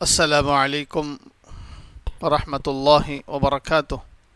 السلام عليكم ورحمة الله وبركاته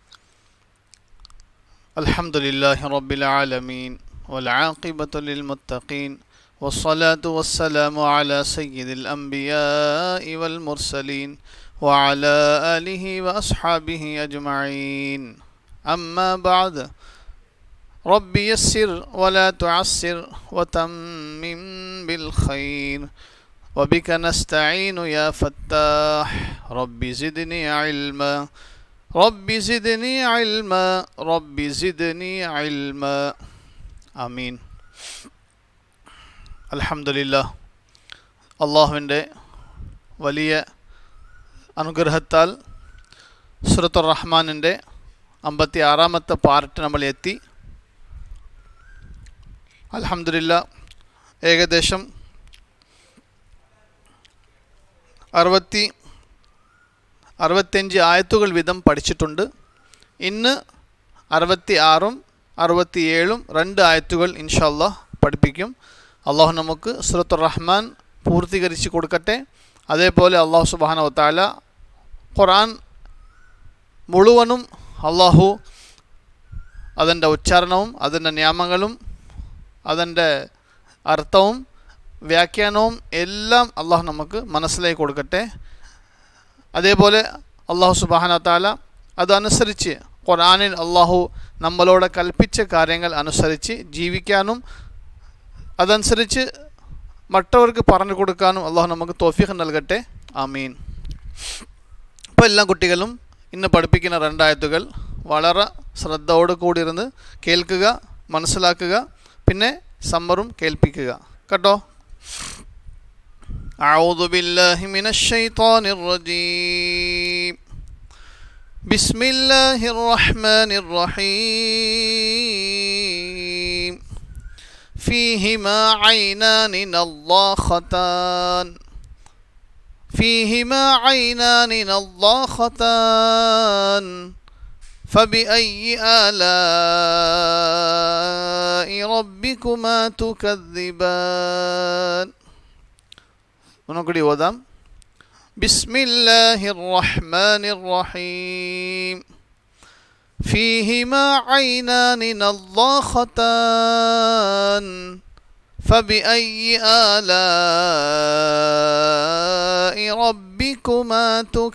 الحمد لله رب العالمين والعاقبة للمتقين والصلاة والسلام على سيد الأنبياء والمرسلين وعلى آله وأصحابه أجمعين أما بعد رب يسر ولا تعسر وتمم بالخير وبك نستعين يا فتاح رب زدني علما رب زدني علما رب زدني علما آمين അൽഹംദുലില്ലാ അള്ളാഹുവിൻ്റെ വലിയ അനുഗ്രഹത്താൽ സുറത്തുർ റഹ്മാനിൻ്റെ അമ്പത്തി ആറാമത്തെ പാർട്ട് നമ്മൾ എത്തി അൽഹംദുലില്ല ഏകദേശം അറുപത്തി അറുപത്തഞ്ച് ആയത്തുകൾ വീതം പഠിച്ചിട്ടുണ്ട് ഇന്ന് അറുപത്തി ആറും അറുപത്തിയേഴും രണ്ട് ആയത്തുകൾ ഇൻഷല്ല പഠിപ്പിക്കും അള്ളാഹു നമുക്ക് സുറത്തുർ റഹ്മാൻ പൂർത്തീകരിച്ച് കൊടുക്കട്ടെ അതേപോലെ അള്ളാഹു സുബാന താല ഖുറാൻ മുഴുവനും അള്ളാഹു അതിൻ്റെ ഉച്ചാരണവും അതിൻ്റെ നിയമങ്ങളും അതിൻ്റെ അർത്ഥവും വ്യാഖ്യാനവും എല്ലാം അള്ളാഹു നമുക്ക് മനസ്സിലാക്കി കൊടുക്കട്ടെ അതേപോലെ അള്ളാഹു സുബാന താല അതനുസരിച്ച് ഖുറാനിൽ അള്ളാഹു നമ്മളോട് കൽപ്പിച്ച കാര്യങ്ങൾ അനുസരിച്ച് ജീവിക്കാനും അതനുസരിച്ച് മറ്റവർക്ക് പറഞ്ഞു കൊടുക്കാനും അള്ളാഹു നമുക്ക് തോഫീഖ് നൽകട്ടെ ആമീൻ അപ്പോൾ എല്ലാ കുട്ടികളും ഇന്ന് പഠിപ്പിക്കുന്ന രണ്ടായത്തുകൾ വളരെ ശ്രദ്ധയോട് കൂടിയിരുന്ന് കേൾക്കുക മനസ്സിലാക്കുക പിന്നെ സമ്മറും കേൾപ്പിക്കുക കേട്ടോ أعوذ بالله من الشيطان الرجيم بسم الله الرحمن الرحيم فيهما عينان نضاختان فيهما عينان نضاختان فبأي آلاء ربكما تكذبان ونقول وذم بسم الله الرحمن الرحيم فيهما عينان نضاختان فبأي آلاء ربكما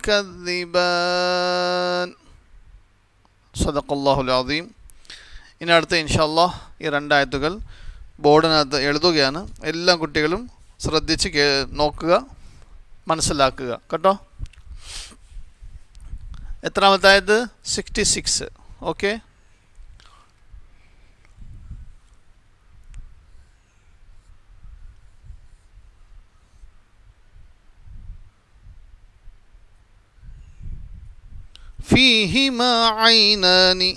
تكذبان صدق الله العظيم ഇനി അടുത്ത ഇൻഷാല്ലാ ഈ രണ്ടായത്തുകൾ ബോർഡിനകത്ത് എഴുതുകയാണ് എല്ലാ കുട്ടികളും ശ്രദ്ധിച്ച് കേ നോക്കുക മനസ്സിലാക്കുക കേട്ടോ എത്രാമത്തായത് സിക്സ്റ്റി സിക്സ് ഓക്കെ فيهما عينان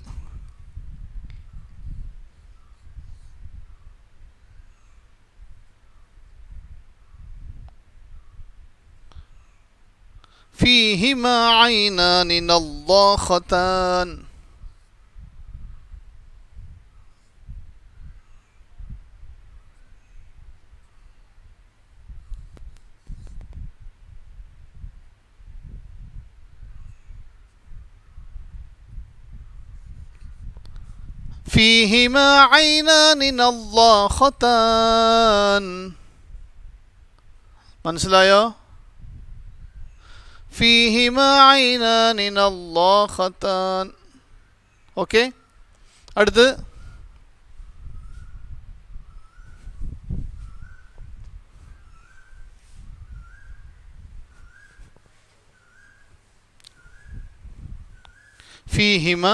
فيهما عينان نضاختان فيهما عينان نضاختان മനസ്സിലായോ ഫീഹിമ ഐനാനി നല്ലാഖത്താൻ ഓക്കെ അടുത്ത് ഫീഹിമ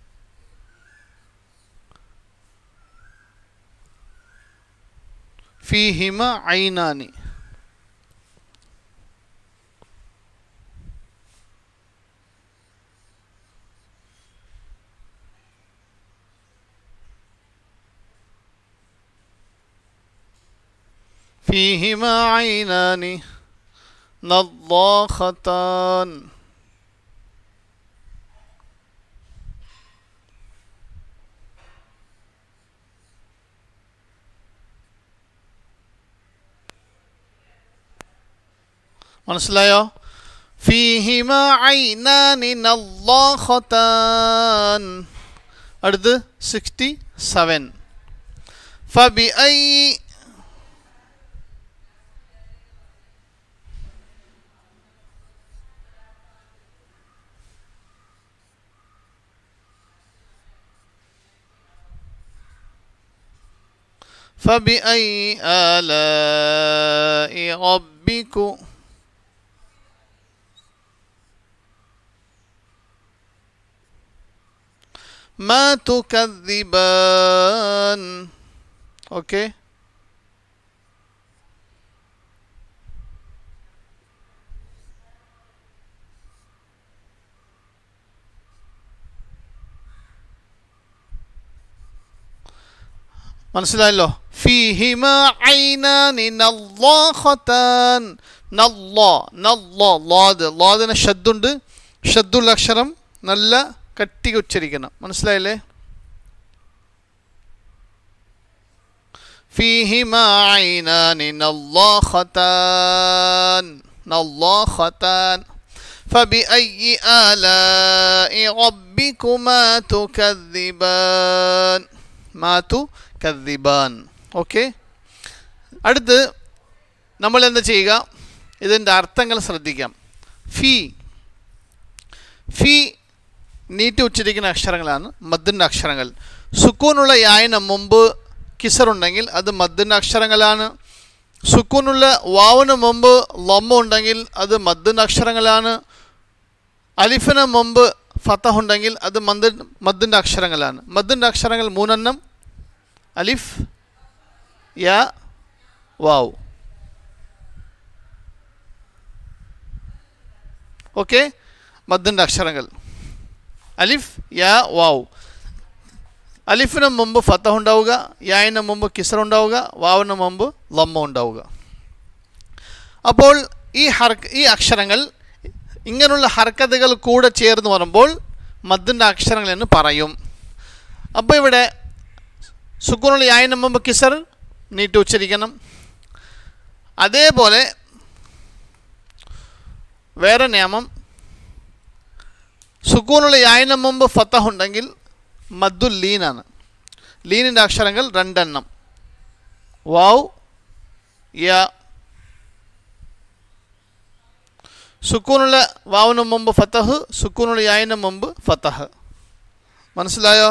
ഫീഹിമ ഐനാനി فيهما عينان نضاختان മനസ്സിലായോ ഫീഹിമ ഐനാനി നല്ലാഖതാൻ അടുത്ത് സിക്സ്റ്റി സെവൻ ഫബി ഐ فبأي آلاء ربكم ما تكذبان اوكي മനസ്സിലായല്ലോ ഫീഹിമ ഐനാനി നല്ലാഖതാൻ നല്ലാ നല്ലാ ലാദ് ലാദിന് ഷദ്ദുണ്ട് ഷദ്ദുള്ള അക്ഷരം നല്ല കട്ടി ഉച്ചരിക്കണം മനസ്സിലായില്ലേ ഫീഹിമ ഐനാനി നല്ലാഖതാൻ നല്ലാഖതാൻ فبأي آلاء ربكما تكذبان മാതു കദ്ദിബാൻ ഓക്കെ അടുത്ത് നമ്മൾ എന്താ ചെയ്യുക ഇതിൻ്റെ അർത്ഥങ്ങൾ ശ്രദ്ധിക്കാം ഫി ഫി നീട്ടി ഉച്ചരിക്കുന്ന അക്ഷരങ്ങളാണ് മദ്ദിൻ്റെ അക്ഷരങ്ങൾ സുക്കൂനുള്ള യായന മുമ്പ് കിസറുണ്ടെങ്കിൽ അത് മദ്ദിൻ്റെ അക്ഷരങ്ങളാണ് സുക്കൂനുള്ള വാവിന് മുമ്പ് ലമ്മ ഉണ്ടെങ്കിൽ അത് മദ്ദിൻ്റെ അക്ഷരങ്ങളാണ് അലിഫിന് മുമ്പ് ഫത്തഹ് ഉണ്ടെങ്കിൽ അത് മദ് മദ്ദിൻ്റെ അക്ഷരങ്ങളാണ് മദ്ദിൻ്റെ അക്ഷരങ്ങൾ മൂന്നെണ്ണം അലിഫ് യ വാവ് ഓക്കെ മദ്ദിൻ്റെ അക്ഷരങ്ങൾ അലിഫ് യ വാവ് അലിഫിന് മുമ്പ് ഫത്തഹ് ഉണ്ടാവുക യായിന് മുമ്പ് കിസർ ഉണ്ടാവുക വാവിന് മുമ്പ് ലമ്മ ഉണ്ടാവുക അപ്പോൾ ഈ ഹർ ഈ അക്ഷരങ്ങൾ ഇങ്ങനെയുള്ള ഹർക്കത്തുകൾ കൂടെ ചേർന്ന് വരുമ്പോൾ മദ്ദിൻ്റെ അക്ഷരങ്ങൾ എന്ന് പറയും അപ്പോൾ ഇവിടെ സുക്കൂണുള്ള യായിന് മുമ്പ് കിസർ നീട്ടി ഉച്ചരിക്കണം അതേപോലെ വേറെ നിയമം സുക്കൂണുള്ള യായിന് മുമ്പ് ഫത്തഹ് ഉണ്ടെങ്കിൽ മദ്ദുൽ ലീനാണ് ലീനിൻ്റെ അക്ഷരങ്ങൾ രണ്ടെണ്ണം വാവ് യ സുക്കൂനുള്ള വാവിന് മുമ്പ് ഫത്തഹ് സുക്കൂനുള്ള യായിന് മുമ്പ് ഫത്തഹ് മനസ്സിലായോ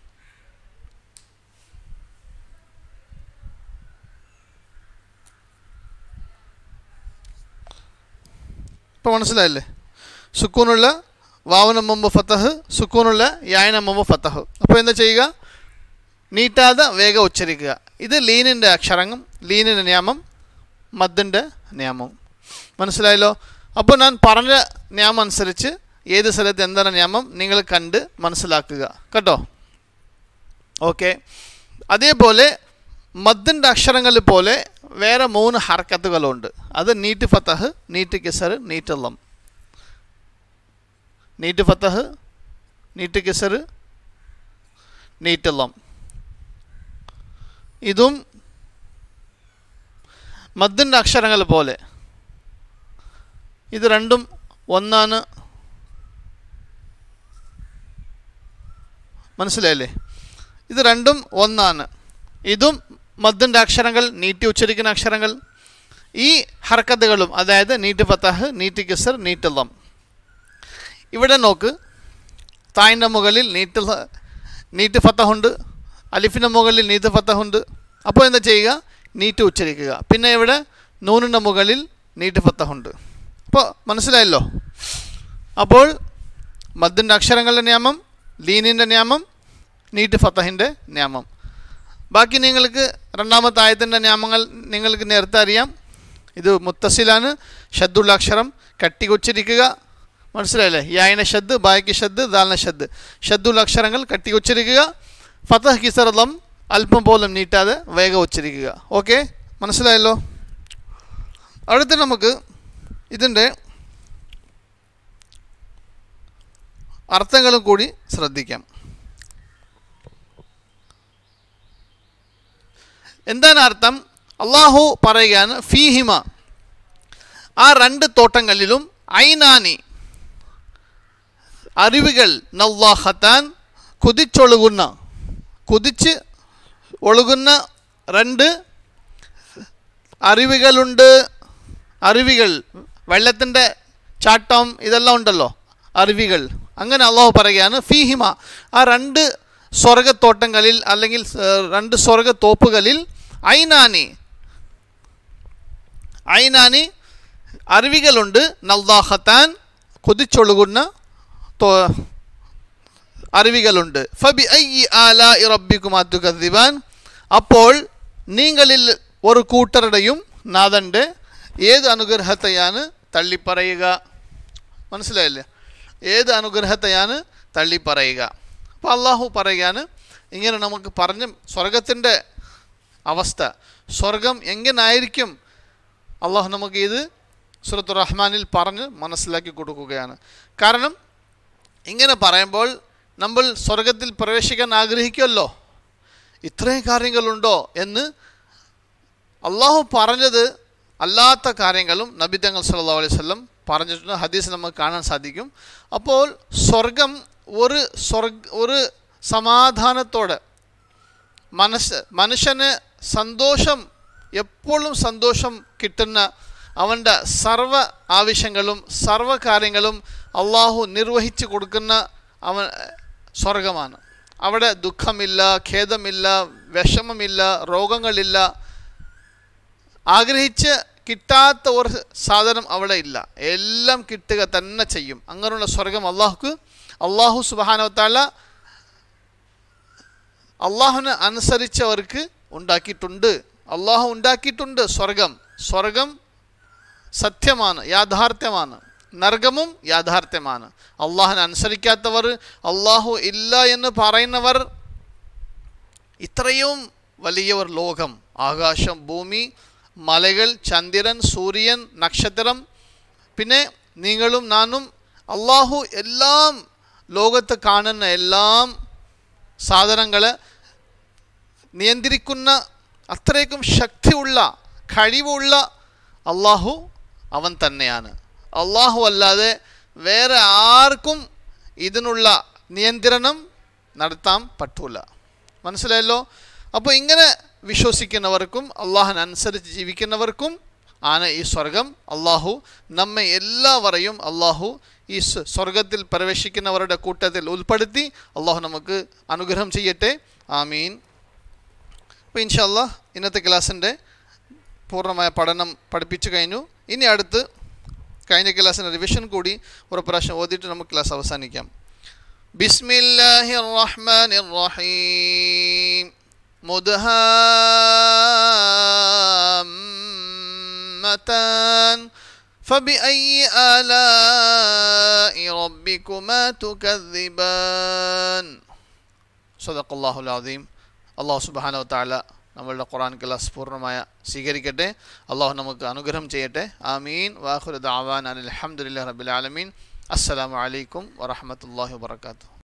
ഇപ്പോൾ മനസ്സിലായില്ലേ സുക്കൂനുള്ള വാവിന് മുമ്പ് ഫത്തഹ് സുക്കൂനുള്ള യായന മുമ്പ് ഫത്തഹ് അപ്പോൾ എന്താ ചെയ്യുക നീട്ടാതെ വേഗം ഉച്ചരിക്കുക ഇത് ലീനിൻ്റെ അക്ഷരങ്ങൾ ലീനിൻ്റെ നിയമം മദ്ദിൻ്റെ നിയമം മനസ്സിലായല്ലോ അപ്പോൾ ഞാൻ പറഞ്ഞ നിയമം അനുസരിച്ച് ഏത് സ്ഥലത്ത് എന്താണ് നിയമം നിങ്ങൾ കണ്ട് മനസ്സിലാക്കുക കേട്ടോ ഓക്കെ അതേപോലെ മദ്ദിൻ്റെ അക്ഷരങ്ങൾ പോലെ വേറെ മൂന്ന് ഹർക്കത്തുകളുണ്ട് അത് നീറ്റ് ഫത്തഹ് നീറ്റ് കിസർ നീറ്റ് ലം നീറ്റ് ഫത്തഹ് നീറ്റ് കിസർ നീറ്റ് ലം ഇതും മദ്ദിൻ്റെ അക്ഷരങ്ങൾ പോലെ ഇത് രണ്ടും ഒന്നാണ് മനസ്സിലായില്ലേ ഇത് രണ്ടും ഒന്നാണ് ഇതും മദ്ദിൻ്റെ അക്ഷരങ്ങൾ നീട്ടി ഉച്ചരിക്കുന്ന അക്ഷരങ്ങൾ ഈ ഹർക്കത്തുകളും അതായത് നീറ്റ് ഫത്തഹ് നീറ്റ് കിസർ നീറ്റ് ലം ഇവിടെ നോക്ക് തായിൻ്റെ മുകളിൽ നീറ്റ് ല- നീറ്റ് ഫത്തഹുണ്ട് അലിഫിൻ്റെ മുകളിൽ നീറ്റ് ഫത്തഹുണ്ട് അപ്പോൾ എന്താ ചെയ്യുക നീറ്റ് ഉച്ചരിക്കുക പിന്നെ ഇവിടെ നൂനിൻ്റെ മുകളിൽ നീറ്റ് ഫത്തഹുണ്ട് അപ്പോൾ മനസ്സിലായല്ലോ അപ്പോൾ മദ്ദിൻ്റെ അക്ഷരങ്ങളുടെ നിയമം ലീനിൻ്റെ നിയമം നീറ്റ് ഫത്തഹിൻ്റെ നിയമം ബാക്കി നിങ്ങൾക്ക് രണ്ടാമത്തെ ആയത്തിൻ്റെ നിയമങ്ങൾ നിങ്ങൾക്ക് നേരത്തെ അറിയാം ഇത് മുത്തസിലാണ് ഷദ്ദുള്ള അക്ഷരം കട്ടി ഉച്ചരിക്കുക മനസ്സിലായില്ലേ യായന ഷദ് ബായ്ക്ക് ഷദ് ദാലിന ഷദ് ഷദ്ദുള്ള അക്ഷരങ്ങൾ കട്ടി ഉച്ചരിക്കുക ഫതഹ് കിസറലം അല്പം പോലും നീട്ടാതെ വേഗം ഉച്ചരിക്കുക ഓക്കെ മനസ്സിലായല്ലോ അടുത്ത് നമുക്ക് ഇതിൻ്റെ അർത്ഥങ്ങളും കൂടി ശ്രദ്ധിക്കാം എന്താണ് അർത്ഥം അള്ളാഹു പറയുകയാണ് ഫീഹിമ ആ രണ്ട് തോട്ടങ്ങളിലും ഐനാനി അറിവുകൾ നല്ലാഹത്താൻ കുതിച്ചൊഴുകുന്ന കുതിച്ച് ഒഴുകുന്ന രണ്ട് അറിവുകളുണ്ട് അറിവികൾ വെള്ളത്തിൻ്റെ ചാട്ടം ഇതെല്ലാം ഉണ്ടല്ലോ അറിവികൾ അങ്ങനെ അള്ളാഹു പറയുകയാണ് ഫീഹിമ ആ രണ്ട് സ്വർഗത്തോട്ടങ്ങളിൽ അല്ലെങ്കിൽ ഏർ, രണ്ട് സ്വർഗത്തോപ്പുകളിൽ ഐനാനി ഐനാനി അറിവികളുണ്ട് നൽദാഹത്താൻ കുതിച്ചൊഴുകുന്ന തോ- അറിവികളുണ്ട് ഫബി ഐ ആല റബ്ബിക്കുമാത്തു കദ്ദിബാൻ അപ്പോൾ നിങ്ങളിൽ ഒരു കൂട്ടരുടെയും നാഥൻ്റെ ഏത് അനുഗ്രഹത്തെയാണ് തള്ളിപ്പറയുക മനസ്സിലായില്ലേ ഏത് അനുഗ്രഹത്തെയാണ് തള്ളിപ്പറയുക അപ്പോൾ അള്ളാഹു പറയുകയാണ് ഇങ്ങനെ നമുക്ക് പറഞ്ഞ് സ്വർഗത്തിൻ്റെ അവസ്ഥ സ്വർഗം എങ്ങനായിരിക്കും അള്ളാഹു നമുക്ക് ഇത് സുറത്തു റഹ്മാനിൽ പറഞ്ഞ് മനസ്സിലാക്കി കൊടുക്കുകയാണ് കാരണം ഇങ്ങനെ പറയുമ്പോൾ നമ്മൾ സ്വർഗത്തിൽ പ്രവേശിക്കാൻ ആഗ്രഹിക്കുമല്ലോ ഇത്രയും കാര്യങ്ങളുണ്ടോ എന്ന് അള്ളാഹു പറഞ്ഞത് അല്ലാത്ത കാര്യങ്ങളും നബിതങ്ങൾ സല്ലാ അലൈഹി വല്ലം പറഞ്ഞിട്ടുണ്ട് ഹദീസ് നമുക്ക് കാണാൻ സാധിക്കും അപ്പോൾ സ്വർഗം ഒരു സ്വർഗ ഒരു സമാധാനത്തോടെ മനസ്സ് മനുഷ്യന് സന്തോഷം എപ്പോഴും സന്തോഷം കിട്ടുന്ന അവൻ്റെ സർവ ആവശ്യങ്ങളും സർവ കാര്യങ്ങളും അള്ളാഹു നിർവഹിച്ചു കൊടുക്കുന്ന അവൻ സ്വർഗമാണ് അവിടെ ദുഃഖമില്ല ഖേദമില്ല വിഷമമില്ല രോഗങ്ങളില്ല ആഗ്രഹിച്ച് കിട്ടാത്ത ഒരു സാധനം അവിടെ ഇല്ല എല്ലാം കിട്ടുക തന്നെ ചെയ്യും അങ്ങനെയുള്ള സ്വർഗം അള്ളാഹുക്ക് അള്ളാഹു സുബാനവത്താല അള്ളാഹുവിനെ അനുസരിച്ചവർക്ക് ഉണ്ടാക്കിയിട്ടുണ്ട് അള്ളാഹു ഉണ്ടാക്കിയിട്ടുണ്ട് സ്വർഗം സ്വർഗം സത്യമാണ് യാഥാർത്ഥ്യമാണ് നരകമും യാഥാർത്ഥ്യമാണ് അള്ളാഹുനെ അനുസരിക്കാത്തവർ അള്ളാഹു ഇല്ല എന്ന് പറയുന്നവർ ഇത്രയും വലിയ ഒരു ലോകം ആകാശം ഭൂമി മലകൾ ചന്ദ്രൻ സൂര്യൻ നക്ഷത്രം പിന്നെ നിങ്ങളും നാനും അള്ളാഹു എല്ലാം ലോകത്ത് കാണുന്ന എല്ലാം സാധനങ്ങളെ നിയന്ത്രിക്കുന്ന അത്രയ്ക്കും ശക്തിയുള്ള കഴിവുള്ള അള്ളാഹു അവൻ തന്നെയാണ് അള്ളാഹു അല്ലാതെ വേറെ ആർക്കും ഇതിനുള്ള നിയന്ത്രണം നടത്താൻ പറ്റൂല മനസ്സിലായല്ലോ അപ്പോൾ ഇങ്ങനെ വിശ്വസിക്കുന്നവർക്കും അള്ളാഹിനനുസരിച്ച് ജീവിക്കുന്നവർക്കും ആണ് ഈ സ്വർഗം അള്ളാഹു നമ്മെ എല്ലാവരെയും അള്ളാഹു ഈ സ് സ്വർഗത്തിൽ പ്രവേശിക്കുന്നവരുടെ കൂട്ടത്തിൽ ഉൾപ്പെടുത്തി അള്ളാഹു നമുക്ക് അനുഗ്രഹം ചെയ്യട്ടെ ആമീൻ അപ്പോൾ ഇൻഷല്ല ഇന്നത്തെ ക്ലാസ്സിൻ്റെ പൂർണ്ണമായ പഠനം പഠിപ്പിച്ചു കഴിഞ്ഞു ഇനി അടുത്ത് കഴിഞ്ഞ ക്ലാസ്സിന് റിവിഷൻ കൂടി ഒരു പ്രാവശ്യം ഓതിയിട്ട് നമുക്ക് ക്ലാസ് അവസാനിക്കാം ബിസ്മില്ലാഹി റഹ്മാൻ റഹീം مدهامتان فبأي آلاء ربكما تكذبان صدق الله العظيم അള്ളാഹു സുബാനോ താല നമ്മളുടെ ഖുറാൻ ക്ലാസ് പൂർണ്ണമായ സ്വീകരിക്കട്ടെ അള്ളാഹു നമുക്ക് അനുഗ്രഹം ചെയ്യട്ടെ ആമീൻ വാഹുർ ദാവാൻ അലഹമുല്ലാ റബിൽ ആലമീൻ അസ്സലാമു അലൈക്കും വറഹമത്തല്ലാഹി വാത്തു